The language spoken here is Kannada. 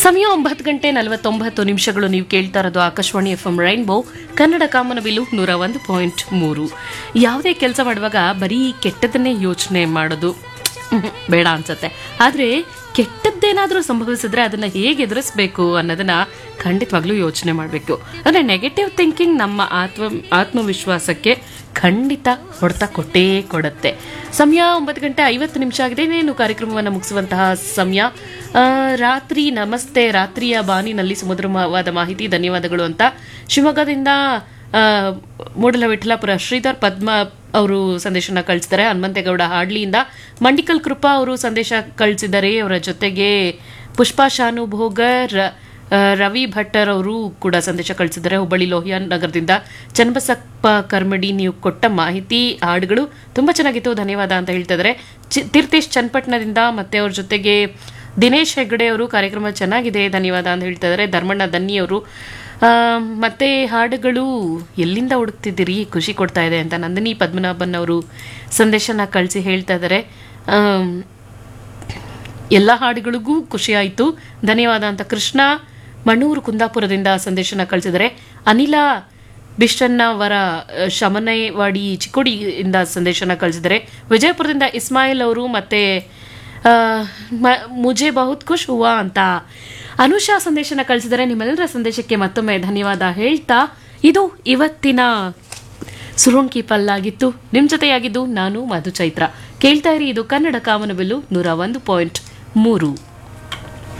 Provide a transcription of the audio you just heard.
ಸಮಯ ಒಂಬತ್ತು ಗಂಟೆ ನಲವತ್ತೊಂಬತ್ತು ನಿಮಿಷಗಳು ನೀವು ಕೇಳ್ತಾ ಇರೋದು Akashvani F M rainbow Kannada ಕಾಮನಬಿಲ್ಲು ನೂರ ಒಂದು ಪಾಯಿಂಟ್ ಮೂರು ಯಾವುದೇ ಕೆಲಸ ಮಾಡುವಾಗ ಬರೀ ಕೆಟ್ಟದನ್ನೇ ಯೋಚನೆ ಮಾಡೋದು ಹ್ಮ್, ಬೇಡ ಅನ್ಸತ್ತೆ ಆದರೆ ಕೆಟ್ಟದ್ದೇನಾದರೂ ಸಂಭವಿಸಿದ್ರೆ ಅದನ್ನ ಹೇಗೆ ಎದುರಿಸಬೇಕು ಅನ್ನೋದನ್ನ ಖಂಡಿತವಾಗ್ಲೂ ಯೋಚನೆ ಮಾಡಬೇಕು ಅಂದರೆ ನೆಗೆಟಿವ್ ಥಿಂಕಿಂಗ್ ನಮ್ಮ ಆತ್ಮ ಆತ್ಮವಿಶ್ವಾಸಕ್ಕೆ ಖಂಡಿತ ಹೊಡೆತ ಕೊಟ್ಟೇ ಕೊಡುತ್ತೆ ಸಮಯ ಒಂಬತ್ತು ಗಂಟೆ ಐವತ್ತು ನಿಮಿಷ ಆಗಿದೆ ಇನ್ನೇನು ಕಾರ್ಯಕ್ರಮವನ್ನು ಮುಗಿಸುವಂತಹ ಸಮಯ ಆ, ರಾತ್ರಿ ನಮಸ್ತೆ ರಾತ್ರಿಯ ಬಾನಿನಲ್ಲಿ ಸುಮಧುರವಾದ ಮಾಹಿತಿ ಧನ್ಯವಾದಗಳು ಅಂತ ಶಿವಮೊಗ್ಗದಿಂದ ಆ, ಮೂಡಲ ವಿಠಲಾಪುರ ಶ್ರೀಧರ್ ಪದ್ಮ ಅವರು ಸಂದೇಶನ ಕಳಿಸಿದ್ದಾರೆ ಹನುಮಂತೇಗೌಡ ಹಾಡ್ಲಿಯಿಂದ ಮಂಡಿಕಲ್ ಕೃಪಾ ಅವರು ಸಂದೇಶ ಕಳಿಸಿದ್ದಾರೆ ಅವರ ಜೊತೆಗೆ ಪುಷ್ಪಾ ಶಾನುಭೋಗರ್ ಆ, ರವಿ ಭಟ್ಟರ್ ಅವರು ಕೂಡ ಸಂದೇಶ ಕಳಿಸಿದ್ದಾರೆ ಹುಬ್ಬಳ್ಳಿ ಲೋಹಿಯಾನ್ ನಗರದಿಂದ ಚನ್ನಬಸಪ್ಪ ಕರ್ಮಡಿ ನೀವು ಕೊಟ್ಟ ಮಾಹಿತಿ ಹಾಡುಗಳು ತುಂಬ ಚೆನ್ನಾಗಿತ್ತು ಧನ್ಯವಾದ ಅಂತ ಹೇಳ್ತಾ ಇದ್ದಾರೆ ಚಿ ತೀರ್ಥೇಶ್ ಚನ್ನಪಟ್ಟಣದಿಂದ ಮತ್ತೆ ಅವ್ರ ಜೊತೆಗೆ ದಿನೇಶ್ ಹೆಗ್ಗಡೆ ಅವರು ಕಾರ್ಯಕ್ರಮ ಚೆನ್ನಾಗಿದೆ ಧನ್ಯವಾದ ಅಂತ ಹೇಳ್ತಾ ಇದ್ದಾರೆ ಧರ್ಮಣ್ಣ ದನ್ನಿ ಅವರು ಆ, ಮತ್ತೆ ಹಾಡುಗಳು ಎಲ್ಲಿಂದ ಹುಡುಕ್ತಿದ್ದೀರಿ ಖುಷಿ ಕೊಡ್ತಾ ಇದೆ ಅಂತ ನಂದಿನಿ ಪದ್ಮನಾಭನ್ ಅವರು ಸಂದೇಶನ ಕಳಿಸಿ ಹೇಳ್ತಾ ಇದ್ದಾರೆ ಆಮ್, ಎಲ್ಲ ಹಾಡುಗಳಿಗೂ ಖುಷಿ ಆಯಿತು ಧನ್ಯವಾದ ಅಂತ ಕೃಷ್ಣ ಮಣ್ಣೂರು ಕುಂದಾಪುರದಿಂದ ಸಂದೇಶನ ಕಳಿಸಿದರೆ ಅನಿಲ ಬಿಷ್ಟನ್ನವರ ಅಹ್, ಶಮನೇವಾಡಿ ಚಿಕ್ಕೋಡಿಯಿಂದ ಸಂದೇಶನ ಕಳಿಸಿದರೆ ವಿಜಯಪುರದಿಂದ ಇಸ್ಮಾಯಿಲ್ ಅವರು ಮತ್ತೆ ಆ, ಮ- ಮುಜೆ ಬಹುತ್ ಖುಷ್ ಹುವಾ ಅಂತ ಅನುಷಾ ಸಂದೇಶನ ಕಳಿಸಿದರೆ ನಿಮ್ಮೆಲ್ಲರ ಸಂದೇಶಕ್ಕೆ ಮತ್ತೊಮ್ಮೆ ಧನ್ಯವಾದ ಹೇಳ್ತಾ ಇದು ಇವತ್ತಿನ ಸುರುಂಕಿ ಪಲ್ಲಾಗಿತ್ತು ನಿಮ್ ಜೊತೆಯಾಗಿದ್ದು ನಾನು ಮಧು ಚೈತ್ರ ಕೇಳ್ತಾ ಇರಿ ಇದು ಕನ್ನಡ ಕಾಮನಬಿಲ್ಲು ನೂರ ಒಂದು ಪಾಯಿಂಟ್ ಮೂರು